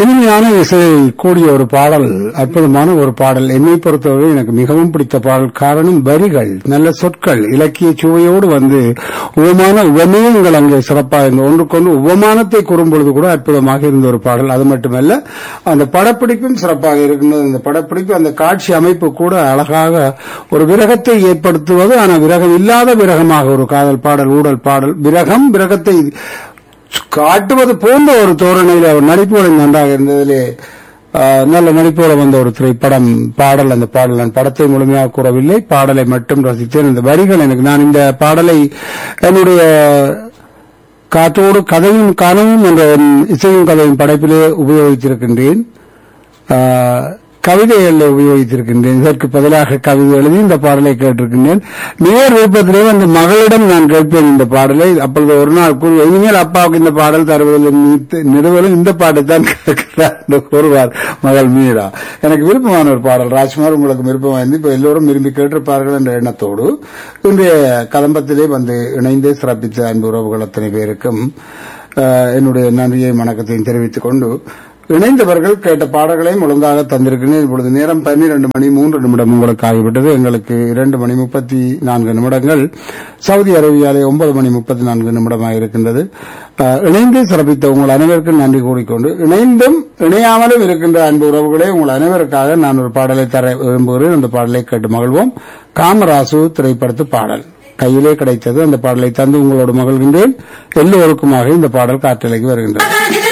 இனிமையான இசை கூடிய ஒரு பாடல் அற்புதமான ஒரு பாடல் என்னை பொறுத்தவரை எனக்கு மிகவும் பிடித்த பாடல் காரணம் வரிகள் நல்ல சொற்கள் இலக்கிய சுவையோடு வந்து உவமான உவமேயங்கள் அங்கே சிறப்பாக இருந்த ஒன்றுக்கொன்று உவமானத்தை கூறும்பொழுது கூட அற்புதமாக இருந்த ஒரு பாடல் அது மட்டுமல்ல அந்த படப்பிடிப்பும் சிறப்பாக இருக்கின்றது அந்த படப்பிடிப்பு அந்த காட்சி அமைப்பு கூட அழகாக ஒரு விரகத்தை ஏற்படுத்துவது ஆனால் விரகம் இல்லாத விரகமாக ஒரு காதல் பாடல் ஊடல் பாடல் விரகம் விரகத்தை காட்டுவது போன்ற ஒரு தோரணையில ஒரு நடிப்போடு நன்றாக இருந்ததிலே ஆஹ், நல்ல நடிப்போடு வந்த ஒரு திரைப்படம் பாடல் அந்த பாடல் நான் படத்தை முழுமையாக கூறவில்லை பாடலை மட்டும் ரசித்தேன் இந்த வரிகள் எனக்கு நான் இந்த பாடலை என்னுடைய காற்றோடு கதையும் கனவும் என்ற என் இசையும் கதையும் படைப்பிலே உபயோகித்திருக்கின்றேன் ஆஹ், கவிதைகளில் உபயோகித்திருக்கின்றேன் இதற்கு பதிலாக கவிதை எழுதி இந்த பாடலை கேட்டிருக்கின்றேன் நேர் விருப்பத்திலே அந்த மகளிடம் நான் கேட்பேன் இந்த பாடலை அப்பொழுது ஒரு நாள் கூறி இனிமேல் அப்பாவுக்கு இந்த பாடல் தருவதில் நிறுவனம் இந்த பாட்டை தான் கேட்கிறார் என்று கூறுவார் மகள் மீரா எனக்கு விருப்பமான ஒரு பாடல் ராஜ்குமார் உங்களுக்கு விருப்பமாயிருந்து இப்ப எல்லோரும் விரும்பி கேட்டிருப்பார்கள் என்ற எண்ணத்தோடு இன்றைய கதம்பத்திலே வந்து இணைந்து சிறப்பித்த அன்பு உறவுகள் அத்தனை பேருக்கும் ஆஹ், என்னுடைய நன்றியை வணக்கத்தையும் தெரிவித்துக் கொண்டு இணைந்தவர்கள் கேட்ட பாடல்களையும் ஒழுங்காக தந்திருக்கிறேன் இப்பொழுது நேரம் பன்னிரண்டு மணி மூன்று நிமிடம் உங்களுக்கு ஆகிவிட்டது எங்களுக்கு இரண்டு மணி முப்பத்தி நான்கு நிமிடங்கள் சவுதி அரேபியாவிலே ஒன்பது மணி முப்பத்தி நான்கு நிமிடமாக இருக்கின்றது அஹ், இணைந்து சிறப்பித்த உங்கள் அனைவருக்கும் நன்றி கூறிக்கொண்டு இணைந்தும் இணையாமலும் இருக்கின்ற அன்பு உறவுகளே உங்கள் அனைவருக்காக நான் ஒரு பாடலை தர விரும்புகிறேன் அந்த பாடலை கேட்டு மகிழ்வோம் காமராசு திரைப்படத்து பாடல் கையிலே கிடைத்தது அந்த பாடலை தந்து உங்களோடு மகிழ்கின்றேன் எல்லோருக்குமாக இந்த பாடல் காற்றலைக்கு வருகின்றது இது